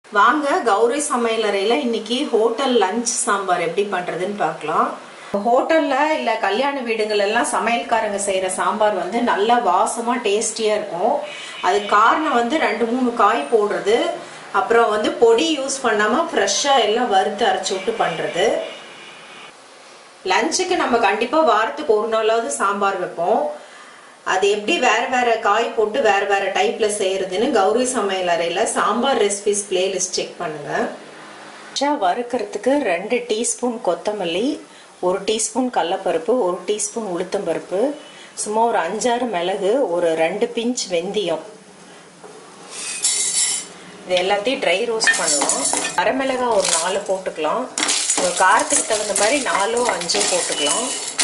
வாங்க கௌரி சமையலறையில இன்னைக்கு hotel lunch sambar எப்படி பண்றதுன்னு பார்க்கலாம் ஹோட்டல்ல இல்ல கல்யாண வீடுகள் எல்லாம் சமையல்காரங்க செய்யற சாம்பார் வந்து நல்லா வாசமா டேஸ்டியா இருக்கும் அது காரணம் வந்து ரெண்டு மூணு காய் போடுறது அப்புறம் வந்து பொடி யூஸ் பண்ணாம ஃப்ரெஷ்ஷா எல்லாம் வறுத்து அரைச்சு விட்டு பண்றது லஞ்சுக்கு நம்ம கண்டிப்பா வாரத்துக்கு ஒரு நாளாவது சாம்பார் வைப்போம் அது எப்படி வேற வேற காய் போட்டு வேற வேற டைப்ல செய்யறதுன்னு கௌரி சமையல் அறையில சாம்பார் ரெசிபிஸ் பிளேலிஸ்ட் செக் பண்ணுங்க வறுக்கிறதுக்கு ரெண்டு டீஸ்பூன் கொத்தமல்லி ஒரு டீஸ்பூன் கடலப்பருப்பு ஒரு டீஸ்பூன் உளுத்தம்பருப்பு சும்மா ஒரு அஞ்சாறு மிளகு ஒரு ரெண்டு பிஞ்ச் வெந்தயம் இது எல்லாத்தையும் ட்ரை ரோஸ்ட் பண்ணலாம் வரமிளகாய் ஒரு நாலு போட்டுக்கலாம் உங்கள் காரத்துக்கு தகுந்த மாதிரி நாலோ அஞ்சோ போட்டுக்கலாம்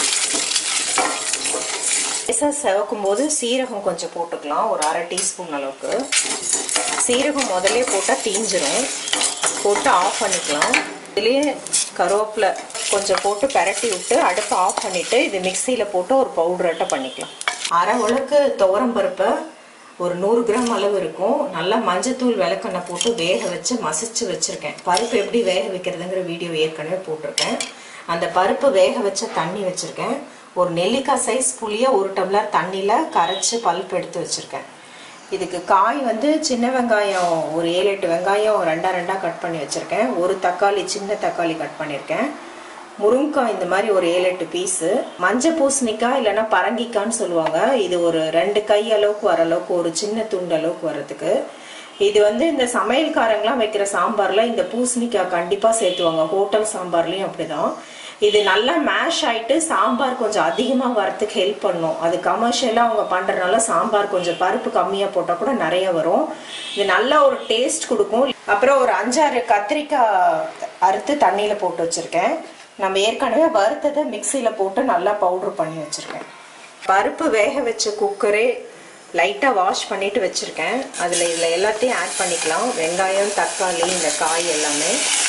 லேசாக செவக்கும் போது சீரகம் கொஞ்சம் போட்டுக்கலாம் ஒரு அரை டீஸ்பூன் அளவுக்கு சீரகம் முதலே போட்டால் தீஞ்சிரும் போட்டு ஆஃப் பண்ணிக்கலாம் இதுலேயே கருவேப்பிலை கொஞ்சம் போட்டு பெரட்டி விட்டு அடுப்பை ஆஃப் பண்ணிவிட்டு இது மிக்சியில் போட்டு ஒரு பவுடராட்டம் பண்ணிக்கலாம் அரை உலக்கு துவரம் பருப்பை ஒரு நூறு கிராம் அளவு இருக்கும் நல்லா மஞ்சத்தூள் விளக்கெண்ணெய் போட்டு வேக வச்சு மசிச்சு வச்சுருக்கேன் பருப்பு எப்படி வேக வைக்கிறதுங்கிற வீடியோ ஏற்கனவே போட்டிருக்கேன் அந்த பருப்பு வேக வச்ச தண்ணி வச்சுருக்கேன் ஒரு நெல்லிக்காய் சைஸ் புளியை ஒரு டம்ளர் தண்ணியில் கரைச்சி பல்ப் எடுத்து வச்சுருக்கேன் இதுக்கு காய் வந்து சின்ன வெங்காயம் ஒரு ஏழு எட்டு வெங்காயம் ரெண்டா ரெண்டாக கட் பண்ணி வச்சுருக்கேன் ஒரு தக்காளி சின்ன தக்காளி கட் பண்ணியிருக்கேன் முருங்கைக்காய் இந்த மாதிரி ஒரு ஏழு எட்டு பீஸு மஞ்சள் பூசணிக்காய் இல்லைன்னா பரங்கிக்கான்னு சொல்லுவாங்க இது ஒரு ரெண்டு கை அளவுக்கு வர அளவுக்கு ஒரு சின்ன துண்டு அளவுக்கு வர்றதுக்கு இது வந்து இந்த சமையல்காரங்களாம் வைக்கிற சாம்பாரில் இந்த பூசணிக்காய் கண்டிப்பாக சேர்த்துவாங்க ஹோட்டல் சாம்பார்லேயும் அப்படிதான் இது நல்லா மேஷ் ஆயிட்டு சாம்பார் கொஞ்சம் அதிகமாக வரத்துக்கு ஹெல்ப் பண்ணும் அது கமர்ஷியலாக அவங்க பண்ணுறதுனால சாம்பார் கொஞ்சம் பருப்பு கம்மியாக போட்டால் கூட நிறைய வரும் இது நல்ல ஒரு டேஸ்ட் கொடுக்கும் அப்புறம் ஒரு அஞ்சாறு கத்திரிக்காய் அறுத்து தண்ணியில் போட்டு வச்சுருக்கேன் நம்ம ஏற்கனவே வறுத்ததை மிக்சியில் போட்டு நல்லா பவுட்ரு பண்ணி வச்சுருக்கேன் பருப்பு வேக வச்ச குக்கரே லைட்டாக வாஷ் பண்ணிட்டு வச்சுருக்கேன் அதில் இதில் எல்லாத்தையும் ஆட் பண்ணிக்கலாம் வெங்காயம் தக்காளி இந்த காய் எல்லாமே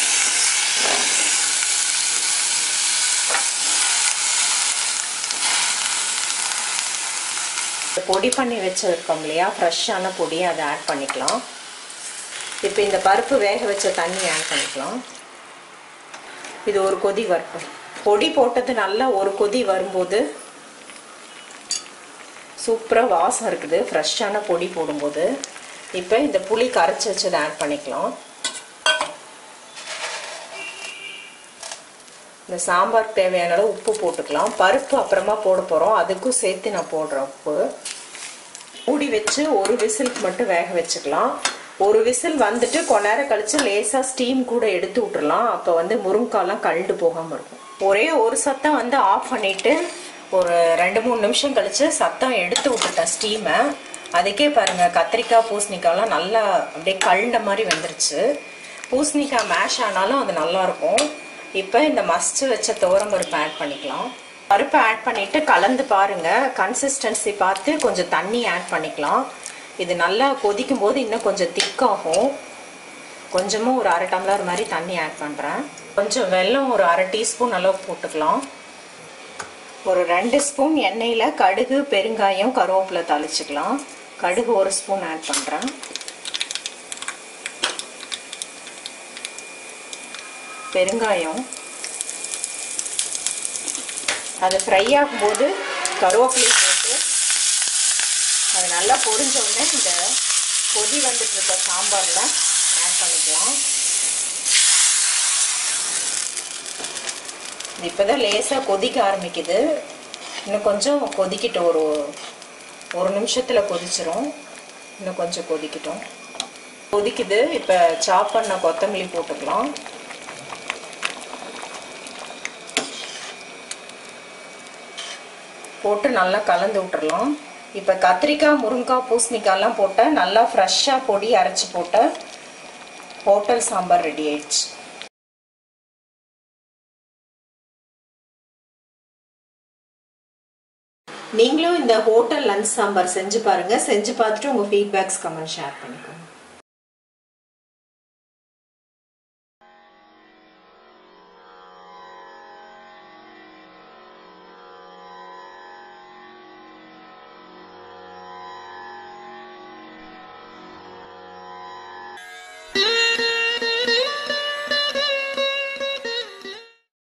பொடி பண்ணி வச்சுருக்கோம் இல்லையா ஃப்ரெஷ்ஷான பொடி அதை ஆட் பண்ணிக்கலாம் இப்போ இந்த பருப்பு வேக வச்ச தண்ணி ஆட் பண்ணிக்கலாம் இது ஒரு கொதி வரட்டும் பொடி போட்டது நல்லா ஒரு கொதி வரும்போது சூப்பராக வாசம் இருக்குது ஃப்ரெஷ்ஷான பொடி போடும்போது இப்போ இந்த புளி கரைச்சி வச்சதை ஆட் பண்ணிக்கலாம் இந்த சாம்பார் தேவையான அளவு உப்பு போட்டுக்கலாம் பருப்பு அப்புறமா போட போகிறோம் அதுக்கும் சேர்த்து நான் போடுறேன் உப்பு மூடி வச்சு ஒரு விசிலுக்கு மட்டும் வேக வச்சுக்கலாம் ஒரு விசில் வந்துட்டு கொஞ்ச நேரம் கழிச்சு லேசாக ஸ்டீம் கூட எடுத்து விட்டுறலாம் அப்போ வந்து முருங்காலாம் கழுண்டு போகாமல் இருக்கும் ஒரே ஒரு சத்தம் வந்து ஆஃப் பண்ணிட்டு ஒரு ரெண்டு மூணு நிமிஷம் கழிச்சு சத்தம் எடுத்து விட்டுட்டேன் ஸ்டீமை அதுக்கே பாருங்கள் கத்திரிக்காய் பூசணிக்காய்லாம் நல்லா அப்படியே கழுண்ட மாதிரி வந்துருச்சு பூசணிக்காய் மேஷ் ஆனாலும் அது நல்லாயிருக்கும் இப்போ இந்த மஸ்ட் வச்ச துவரம் பருப்பு ஆட் பண்ணிக்கலாம் பருப்பை ஆட் பண்ணிவிட்டு கலந்து பாருங்கள் கன்சிஸ்டன்சி பார்த்து கொஞ்சம் தண்ணி ஆட் பண்ணிக்கலாம் இது நல்லா கொதிக்கும் போது இன்னும் கொஞ்சம் திக்காகும் கொஞ்சமாக ஒரு அரை டம்ளர் மாதிரி தண்ணி ஆட் பண்ணுறேன் கொஞ்சம் வெல்லம் ஒரு அரை டீஸ்பூன் அளவு போட்டுக்கலாம் ஒரு ரெண்டு ஸ்பூன் எண்ணெயில் கடுகு பெருங்காயம் கருவேப்பிலை தாளிச்சுக்கலாம் கடுகு ஒரு ஸ்பூன் ஆட் பண்ணுறேன் பெருங்காயம் அது ஃப்ரை ஆகும்போது கருவேப்பிலை போட்டு அது நல்லா பொரிஞ்ச உடனே இந்த கொதி வந்துட்டு இருக்க சாம்பாரில் ஆட் பண்ணிக்கலாம் இப்போ தான் லேசாக கொதிக்க ஆரம்பிக்குது இன்னும் கொஞ்சம் கொதிக்கிட்டோம் ஒரு ஒரு நிமிஷத்தில் கொதிச்சிரும் இன்னும் கொஞ்சம் கொதிக்கிட்டோம் கொதிக்குது இப்போ சாப் பண்ண கொத்தமல்லி போட்டுக்கலாம் போட்டு நல்லா கலந்து விட்டுறலாம் இப்போ கத்திரிக்காய் முருங்காய் பூசணிக்காய்லாம் போட்ட நல்லா ஃப்ரெஷ்ஷாக பொடி அரைச்சி போட்ட ஹோட்டல் சாம்பார் ரெடி ஆயிடுச்சு நீங்களும் இந்த ஹோட்டல் லஞ்ச் சாம்பார் செஞ்சு பாருங்கள் செஞ்சு பார்த்துட்டு உங்கள் ஃபீட்பேக்ஸ் கமெண்ட் ஷேர் பண்ணிக்கோங்க